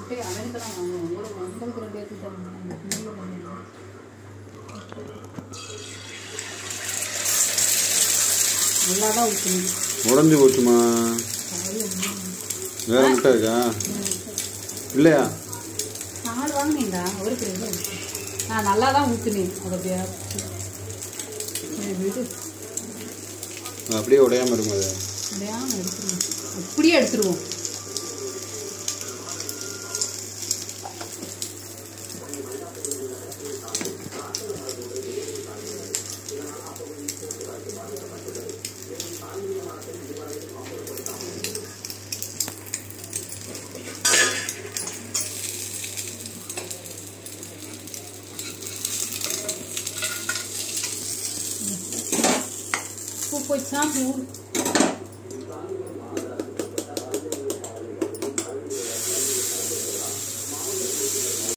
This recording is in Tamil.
முட்டை அவனுக்கெல்லாம் வாங்குவோம் உங்களுக்கு உங்களுக்கு ரெண்டு பேருக்கு தான் வாங்குவோம். உங்களுக்கு ரெண்டு பேருக்கு. நல்லா தான் ஊற்றணும் உடஞ்சி போச்சுமா வேற முட்டை இருக்கா இல்லையா நாலு வாங்கினீங்களா ஒரு கிலோ நான் நல்லா தான் ஊற்றுனேன் அதை அப்படியே சரி, விடு அது அப்படியே உடையாம இருக்கும் அது அப்படியே எடுத்துருவோம் அப்படியே எடுத்துருவோம் உப்பு போச்சா மூணு